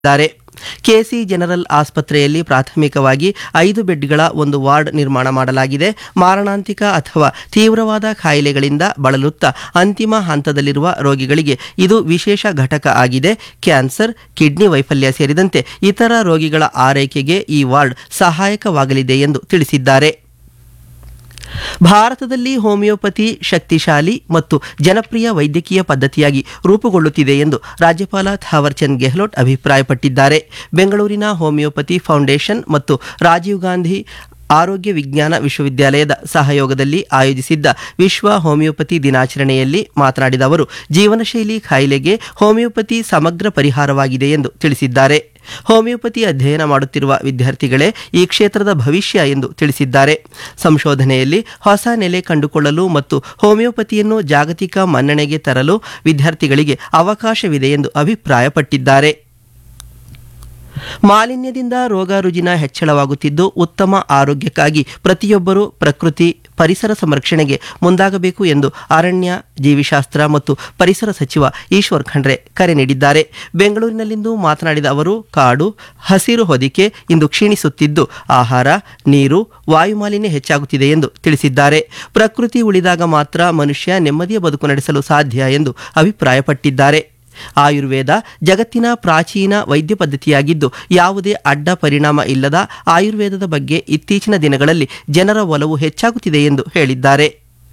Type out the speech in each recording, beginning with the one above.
ದ್ದಾರೆ KC general ಆಸ್ಪತ್ರೆಯಲ್ಲಿ ಪ್ರಾಥಮಿಕವಾಗಿ ಐದು ಬೆಡ್ಗಳ ಒಂದು ವಾರ್ಡ್ ನಿರ್ಮಾಣ ಮಾಡಲಾಗಿದೆ ಮಾರಣಾಂತಿಕ ಅಥವಾ ತೀವ್ರವಾದ ಕಾಯಿಲೆಗಳಿಂದ ಬಳಲುತ್ತಾ ಅಂತಿಮ ಹಂತದಲ್ಲಿರುವ ರೋಗಿಗಳಿಗೆ ಇದು ವಿಶೇಷ ಘಟಕ ಆಗಿದೆ ಕ್ಯಾನ್ಸರ್ ಕಿಡ್ನಿ ವೈಫಲ್ಯ ಸೇರಿದಂತೆ ಇತರ ರೋಗಿಗಳ ಆರೈಕೆಗೆ ಈ ವಾರ್ಡ್ ಸಹಾಯಕವಾಗಲಿದೆ ಎಂದು ತಿಳಿಸಿದ್ದಾರೆ ಭಾರತದಲ್ಲಿ ಹೋಮಿಯೋಪತಿ ಶಕ್ತಿಶಾಲಿ ಮತ್ತು ಜನಪ್ರಿಯ ವೈದ್ಯಕೀಯ ಪದ್ಧತಿಯಾಗಿ ರೂಪುಗೊಳ್ಳುತ್ತಿದೆ ಎಂದು ರಾಜ್ಯಪಾಲ ಥಾವರ್ಚಂದ್ ಗೆಹ್ಲೋಟ್ ಅಭಿಪ್ರಾಯಪಟ್ಟಿದ್ದಾರೆ ಬೆಂಗಳೂರಿನ ಹೋಮಿಯೋಪತಿ ಫೌಂಡೇಶನ್ ಮತ್ತು ರಾಜೀವ್ ಗಾಂಧಿ ಆರೋಗ್ಯ ವಿಜ್ಞಾನ ವಿಶ್ವವಿದ್ಯಾಲಯದ ಸಹಯೋಗದಲ್ಲಿ ಆಯೋಜಿಸಿದ್ದ ವಿಶ್ವ ಹೋಮಿಯೋಪತಿ ದಿನಾಚರಣೆಯಲ್ಲಿ ಮಾತನಾಡಿದ ಅವರು ಜೀವನಶೈಲಿ ಕಾಯಿಲೆಗೆ ಹೋಮಿಯೋಪತಿ ಸಮಗ್ರ ಪರಿಹಾರವಾಗಿದೆ ಎಂದು ತಿಳಿಸಿದ್ದಾರೆ ಹೋಮಿಯೋಪತಿ ಅಧ್ಯಯನ ಮಾಡುತ್ತಿರುವ ವಿದ್ಯಾರ್ಥಿಗಳೇ ಈ ಕ್ಷೇತ್ರದ ಭವಿಷ್ಯ ಎಂದು ತಿಳಿಸಿದ್ದಾರೆ ಸಂಶೋಧನೆಯಲ್ಲಿ ಹೊಸ ನೆಲೆ ಕಂಡುಕೊಳ್ಳಲು ಮತ್ತು ಹೋಮಿಯೋಪತಿಯನ್ನು ಜಾಗತಿಕ ಮನ್ನಣೆಗೆ ತರಲು ವಿದ್ಯಾರ್ಥಿಗಳಿಗೆ ಅವಕಾಶವಿದೆ ಎಂದು ಅಭಿಪ್ರಾಯಪಟ್ಟಿದ್ದಾರೆ ಮಾಲಿನ್ಯದಿಂದ ರೋಗ ರುಜಿನ ಹೆಚ್ಚಳವಾಗುತ್ತಿದ್ದು ಉತ್ತಮ ಆರೋಗ್ಯಕ್ಕಾಗಿ ಪ್ರತಿಯೊಬ್ಬರೂ ಪ್ರಕೃತಿ ಪರಿಸರ ಸಂರಕ್ಷಣೆಗೆ ಮುಂದಾಗಬೇಕು ಎಂದು ಅರಣ್ಯ ಜೀವಿಶಾಸ್ತ್ರ ಮತ್ತು ಪರಿಸರ ಸಚಿವ ಈಶ್ವರ್ ಖಂಡ್ರೆ ಕರೆ ನೀಡಿದ್ದಾರೆ ಬೆಂಗಳೂರಿನಲ್ಲಿಂದು ಮಾತನಾಡಿದ ಅವರು ಕಾಡು ಹಸಿರು ಹೊದಿಕೆ ಇಂದು ಕ್ಷೀಣಿಸುತ್ತಿದ್ದು ಆಹಾರ ನೀರು ವಾಯುಮಾಲಿನ್ಯ ಹೆಚ್ಚಾಗುತ್ತಿದೆ ಎಂದು ತಿಳಿಸಿದ್ದಾರೆ ಪ್ರಕೃತಿ ಉಳಿದಾಗ ಮಾತ್ರ ಮನುಷ್ಯ ನೆಮ್ಮದಿಯ ಬದುಕು ನಡೆಸಲು ಸಾಧ್ಯ ಎಂದು ಅಭಿಪ್ರಾಯಪಟ್ಟಿದ್ದಾರೆ ಆಯುರ್ವೇದ ಜಗತ್ತಿನ ಪ್ರಾಚೀನ ವೈದ್ಯ ಪದ್ಧತಿಯಾಗಿದ್ದು ಯಾವುದೇ ಅಡ್ಡ ಪರಿಣಾಮ ಇಲ್ಲದ ಆಯುರ್ವೇದದ ಬಗ್ಗೆ ಇತ್ತೀಚಿನ ದಿನಗಳಲ್ಲಿ ಜನರ ಒಲವು ಹೆಚ್ಚಾಗುತ್ತಿದೆ ಎಂದು ಹೇಳಿದ್ದಾರೆ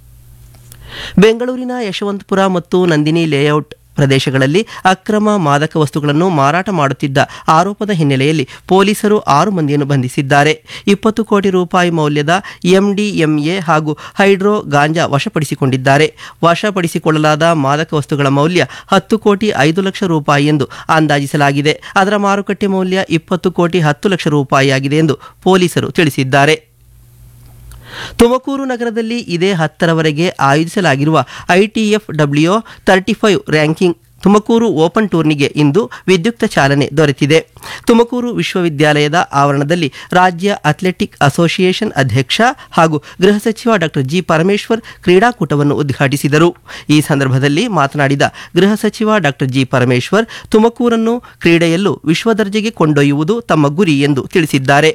ಬೆಂಗಳೂರಿನ ಯಶವಂತಪುರ ಮತ್ತು ನಂದಿನಿ ಲೇಔಟ್ ಪ್ರದೇಶಗಳಲ್ಲಿ ಅಕ್ರಮ ಮಾದಕ ವಸ್ತುಗಳನ್ನು ಮಾರಾಟ ಮಾಡುತ್ತಿದ್ದ ಆರೋಪದ ಹಿನ್ನೆಲೆಯಲ್ಲಿ ಪೊಲೀಸರು ಆರು ಮಂದಿಯನ್ನು ಬಂಧಿಸಿದ್ದಾರೆ ಇಪ್ಪತ್ತು ಕೋಟಿ ರೂಪಾಯಿ ಮೌಲ್ಯದ ಎಂಡಿಎಂಎ ಹಾಗೂ ಹೈಡ್ರೋ ಗಾಂಜಾ ವಶಪಡಿಸಿಕೊಂಡಿದ್ದಾರೆ ವಶಪಡಿಸಿಕೊಳ್ಳಲಾದ ಮಾದಕ ವಸ್ತುಗಳ ಮೌಲ್ಯ ಹತ್ತು ಕೋಟಿ ಐದು ಲಕ್ಷ ರೂಪಾಯಿ ಎಂದು ಅಂದಾಜಿಸಲಾಗಿದೆ ಅದರ ಮಾರುಕಟ್ಟೆ ಮೌಲ್ಯ ಇಪ್ಪತ್ತು ಕೋಟಿ ಹತ್ತು ಲಕ್ಷ ರೂಪಾಯಿಯಾಗಿದೆ ಎಂದು ಪೊಲೀಸರು ತಿಳಿಸಿದ್ದಾರೆ ತುಮಕೂರು ನಗರದಲ್ಲಿ ಇದೇ ಹತ್ತರವರೆಗೆ ಆಯೋಜಿಸಲಾಗಿರುವ ITF W thirty five ranking Tumakuru open ಟೂರ್ನಿಗೆ ಇಂದು ವಿದ್ಯುಕ್ತ ಚಾಲನೆ ದೊರೆತಿದೆ ತುಮಕೂರು ವಿಶ್ವವಿದ್ಯಾಲಯದ ಆವರಣದಲ್ಲಿ ರಾಜ್ಯ ಅಥ್ಲೆಟಿಕ್ ಅಸೋಸಿಯೇಷನ್ ಅಧ್ಯಕ್ಷ ಹಾಗೂ ಗೃಹ ಸಚಿವ ಡಾಕ್ಟರ್ ಜಿ ಪರಮೇಶ್ವರ್ ಕ್ರೀಡಾಕೂಟವನ್ನು ಉದ್ಘಾಟಿಸಿದರು ಈ ಸಂದರ್ಭದಲ್ಲಿ ಮಾತನಾಡಿದ ಗೃಹ ಸಚಿವ ಡಾಕ್ಟರ್ ಜಿ ಪರಮೇಶ್ವರ್ ತುಮಕೂರನ್ನು ಕ್ರೀಡೆಯಲ್ಲೂ ವಿಶ್ವದರ್ಜೆಗೆ ಕೊಂಡೊಯ್ಯುವುದು ತಮ್ಮ ಗುರಿ ಎಂದು ತಿಳಿಸಿದ್ದಾರೆ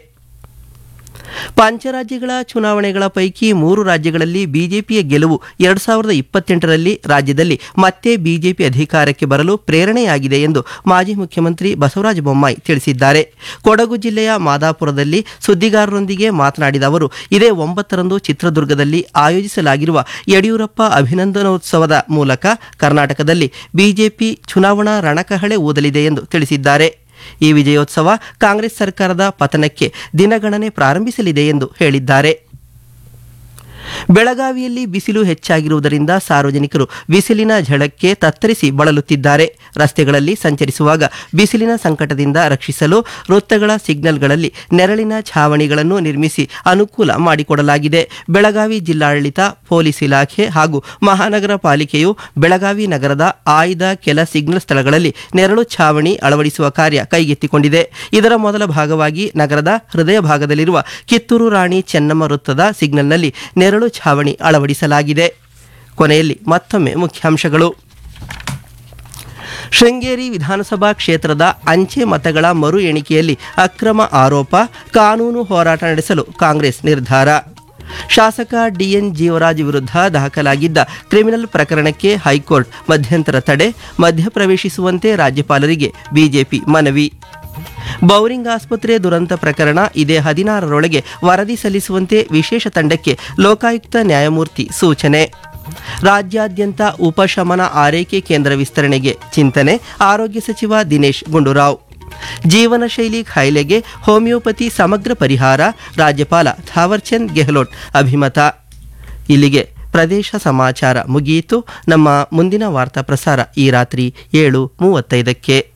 ಪಂಚರಾಜ್ಯಗಳ ಚುನಾವಣೆಗಳ ಪೈಕಿ ಮೂರು ರಾಜ್ಯಗಳಲ್ಲಿ ಬಿಜೆಪಿಯ ಗೆಲುವು ಎರಡು ಸಾವಿರದ ಇಪ್ಪತ್ತೆಂಟರಲ್ಲಿ ರಾಜ್ಯದಲ್ಲಿ ಮತ್ತೆ ಬಿಜೆಪಿ ಅಧಿಕಾರಕ್ಕೆ ಬರಲು ಪ್ರೇರಣೆಯಾಗಿದೆ ಎಂದು ಮಾಜಿ ಮುಖ್ಯಮಂತ್ರಿ ಬಸವರಾಜ ಬೊಮ್ಮಾಯಿ ತಿಳಿಸಿದ್ದಾರೆ ಕೊಡಗು ಜಿಲ್ಲೆಯ ಮಾದಾಪುರದಲ್ಲಿ ಸುದ್ದಿಗಾರರೊಂದಿಗೆ ಮಾತನಾಡಿದ ಅವರು ಇದೇ ಒಂಬತ್ತರಂದು ಚಿತ್ರದುರ್ಗದಲ್ಲಿ ಆಯೋಜಿಸಲಾಗಿರುವ ಯಡಿಯೂರಪ್ಪ ಅಭಿನಂದನೋತ್ಸವದ ಮೂಲಕ ಕರ್ನಾಟಕದಲ್ಲಿ ಬಿಜೆಪಿ ಚುನಾವಣಾ ರಣಕಹಳೆ ಊದಲಿದೆ ಎಂದು ತಿಳಿಸಿದ್ದಾರೆ ಈ ವಿಜಯೋತ್ಸವ ಕಾಂಗ್ರೆಸ್ ಸರ್ಕಾರದ ಪತನಕ್ಕೆ ದಿನಗಣನೆ ಪ್ರಾರಂಭಿಸಲಿದೆ ಎಂದು ಹೇಳಿದ್ದಾರೆ ಬೆಳಗಾವಿಯಲ್ಲಿ ಬಿಸಿಲು ಹೆಚ್ಚಾಗಿರುವುದರಿಂದ ಸಾರ್ವಜನಿಕರು ಬಿಸಿಲಿನ ಝಳಕ್ಕೆ ತತ್ತರಿಸಿ ಬಳಲುತ್ತಿದ್ದಾರೆ ರಸ್ತೆಗಳಲ್ಲಿ ಸಂಚರಿಸುವಾಗ ಬಿಸಿಲಿನ ಸಂಕಟದಿಂದ ರಕ್ಷಿಸಲು ವೃತ್ತಗಳ ಸಿಗ್ನಲ್ಗಳಲ್ಲಿ ನೆರಳಿನ ಛಾವಣಿಗಳನ್ನು ನಿರ್ಮಿಸಿ ಅನುಕೂಲ ಮಾಡಿಕೊಡಲಾಗಿದೆ ಬೆಳಗಾವಿ ಜಿಲ್ಲಾಡಳಿತ ಪೊಲೀಸ್ ಇಲಾಖೆ ಹಾಗೂ ಮಹಾನಗರ ಪಾಲಿಕೆಯು ಬೆಳಗಾವಿ ನಗರದ ಆಯ್ದ ಕೆಲ ಸಿಗ್ನಲ್ ಸ್ಥಳಗಳಲ್ಲಿ ನೆರಳು ಛಾವಣಿ ಅಳವಡಿಸುವ ಕಾರ್ಯ ಕೈಗೆತ್ತಿಕೊಂಡಿದೆ ಇದರ ಮೊದಲ ಭಾಗವಾಗಿ ನಗರದ ಹೃದಯ ಭಾಗದಲ್ಲಿರುವ ಕಿತ್ತೂರು ರಾಣಿ ಚೆನ್ನಮ್ಮ ವೃತ್ತದ ಸಿಗ್ನಲ್ನಲ್ಲಿ ನೆರಳು ಛಾವಣಿ ಅಳವಡಿಸಲಾಗಿದೆ ಕೊನೆಯಲ್ಲಿ ಮತ್ತೊಮ್ಮೆ ಮುಖ್ಯಾಂಶಗಳು ಶೃಂಗೇರಿ ವಿಧಾನಸಭಾ ಕ್ಷೇತ್ರದ ಅಂಚೆ ಮತಗಳ ಮರು ಎಣಿಕೆಯಲ್ಲಿ ಅಕ್ರಮ ಆರೋಪ ಕಾನೂನು ಹೋರಾಟ ನಡೆಸಲು ಕಾಂಗ್ರೆಸ್ ನಿರ್ಧಾರ ಶಾಸಕ ಡಿಎನ್ ಜೀವರಾಜ್ ವಿರುದ್ಧ ದಾಖಲಾಗಿದ್ದ ಕ್ರಿಮಿನಲ್ ಪ್ರಕರಣಕ್ಕೆ ಹೈಕೋರ್ಟ್ ಮಧ್ಯಂತರ ತಡೆ ಮಧ್ಯಪ್ರವೇಶಿಸುವಂತೆ ರಾಜ್ಯಪಾಲರಿಗೆ ಬಿಜೆಪಿ ಮನವಿ ಬೌರಿಂಗ್ ಆಸ್ಪತ್ರೆ ದುರಂತ ಪ್ರಕರಣ ಇದೇ ಹದಿನಾರರೊಳಗೆ ವರದಿ ಸಲ್ಲಿಸುವಂತೆ ವಿಶೇಷ ತಂಡಕ್ಕೆ ಲೋಕಾಯುಕ್ತ ನ್ಯಾಯಮೂರ್ತಿ ಸೂಚನೆ ರಾಜ್ಯಾದ್ಯಂತ ಉಪಶಮನ ಆರೈಕೆ ಕೇಂದ್ರ ವಿಸ್ತರಣೆಗೆ ಚಿಂತನೆ ಆರೋಗ್ಯ ಸಚಿವ ದಿನೇಶ್ ಗುಂಡೂರಾವ್ ಜೀವನ ಶೈಲಿ ಕಾಯಿಲೆಗೆ ಹೋಮಿಯೋಪತಿ ಸಮಗ್ರ ಪರಿಹಾರ ರಾಜ್ಯಪಾಲ ಥಾವರ್ಚಂದ್ ಗೆಹ್ಲೋಟ್ ಅಭಿಮತ ಇಲ್ಲಿಗೆ ಪ್ರದೇಶ ಸಮಾಚಾರ ಮುಗಿಯಿತು ನಮ್ಮ ಮುಂದಿನ ವಾರ್ತಾ ಪ್ರಸಾರ ಈ ರಾತ್ರಿ ಏಳು ಮೂವತ್ತೈದಕ್ಕೆ